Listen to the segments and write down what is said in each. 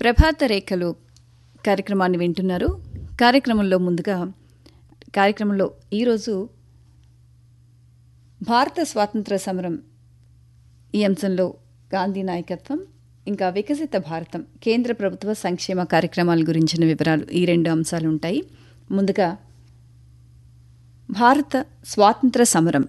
ప్రభాత రేఖలు కార్యక్రమాన్ని వింటున్నారు కార్యక్రమంలో ముందుగా కార్యక్రమంలో ఈరోజు భారత స్వాతంత్ర సమరం ఈ అంశంలో గాంధీ నాయకత్వం ఇంకా వికసిత భారతం కేంద్ర ప్రభుత్వ సంక్షేమ కార్యక్రమాల గురించిన వివరాలు ఈ రెండు అంశాలు ఉంటాయి ముందుగా భారత స్వాతంత్ర సమరం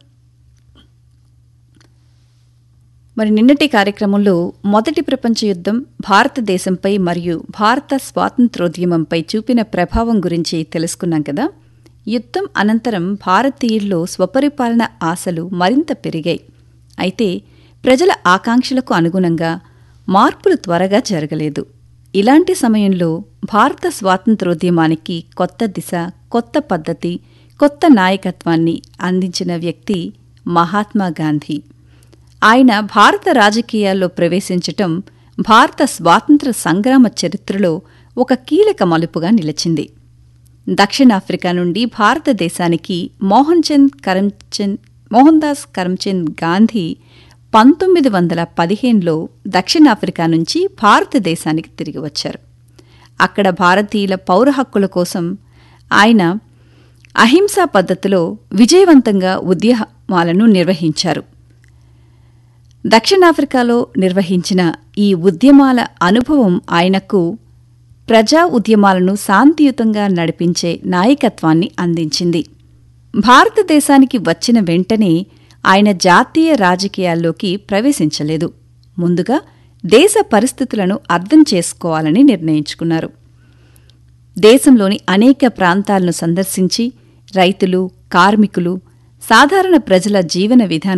మరి నిన్నటి కార్యక్రమంలో మొదటి ప్రపంచ యుద్ధం భారతదేశంపై మరియు భారత స్వాతంత్రోద్యమంపై చూపిన ప్రభావం గురించి తెలుసుకున్నాం కదా యుద్ధం అనంతరం భారతీయుల్లో స్వపరిపాలన ఆశలు మరింత పెరిగాయి అయితే ప్రజల ఆకాంక్షలకు అనుగుణంగా మార్పులు త్వరగా జరగలేదు ఇలాంటి సమయంలో భారత స్వాతంత్రోద్యమానికి కొత్త దిశ కొత్త పద్ధతి కొత్త నాయకత్వాన్ని అందించిన వ్యక్తి మహాత్మా గాంధీ ఆయన భారత రాజకీయాల్లో ప్రవేశించటం భారత స్వాతంత్ర సంగ్రామ చరిత్రలో ఒక కీలక మలుపుగా నిలిచింది దక్షిణాఫ్రికా నుండి భారతదేశానికి మోహన్ చంద్ కరమ్చంద్ మోహన్ దాస్ కరమ్చంద్ గాంధీ పంతొమ్మిది వందల పదిహేనులో దక్షిణాఫ్రికా నుంచి భారతదేశానికి తిరిగి వచ్చారు అక్కడ భారతీయుల పౌర హక్కుల కోసం ఆయన అహింసా పద్ధతిలో విజయవంతంగా ఉద్యమాలను నిర్వహించారు దక్షిణాఫ్రికాలో నిర్వహించిన ఈ ఉద్యమాల అనుభవం ఆయనకు ప్రజా ఉద్యమాలను శాంతియుతంగా నడిపించే నాయకత్వాన్ని అందించింది భారతదేశానికి వచ్చిన వెంటనే ఆయన జాతీయ రాజకీయాల్లోకి ప్రవేశించలేదు ముందుగా దేశ పరిస్థితులను అర్థం చేసుకోవాలని నిర్ణయించుకున్నారు దేశంలోని అనేక ప్రాంతాలను సందర్శించి రైతులు కార్మికులు సాధారణ ప్రజల జీవన విధానం